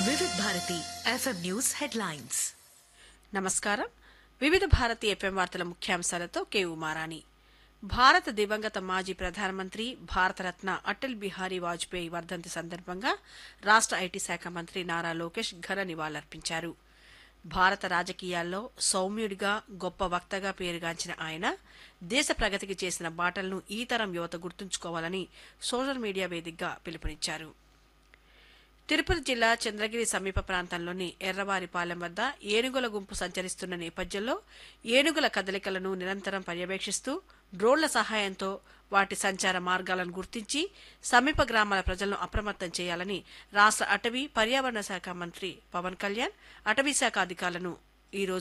వివిధ Bharati FM news headlines నమస్కారం వివిధ భారతి ఎఫ్ఎం వార్తల ముఖ్యాంశాలతో కే ఉమారాణి భారత దివంగత మాజీ ప్రధానమంత్రి భారతరత్న అటల్ బిహారీ వాజ్పేయి వర్ధంతి సందర్భంగా రాష్ట ఐటీ శాఖ మంత్రి నారా లోకేష్ ఘన నివాళులర్పించారు భారత రాజకీయాల్లో సౌమ్యుడిగా గొప్ప వక్తగా పేరుగాంచిన ఆయన దేశ ప్రగతికి చేసిన బాటలను ఈ తరం యువత గుర్తుంచుకోవాలని సోషల్ మీడియా వేదికగా పిలుపునిచ్చారు తిరుపతి జిల్లా చంద్రగిరి సమీప ప్రాంతంలోని ఎర్రవారిపాలెం వద్ద ఏనుగుల గుంపు సంచరిస్తున్న నేపథ్యంలో ఏనుగుల కదలికలను నిరంతరం పర్యవేక్షిస్తూ డ్రోన్ల సహాయంతో వాటి సంచార మార్గాలను గుర్తించి సమీప గ్రామాల ప్రజలను అప్రమత్తం చేయాలని రాష్ట్ర అటవీ పర్యావరణ శాఖ మంత్రి పవన్ కళ్యాణ్ అటవీ శాఖ అధికారులను ఈ రోజు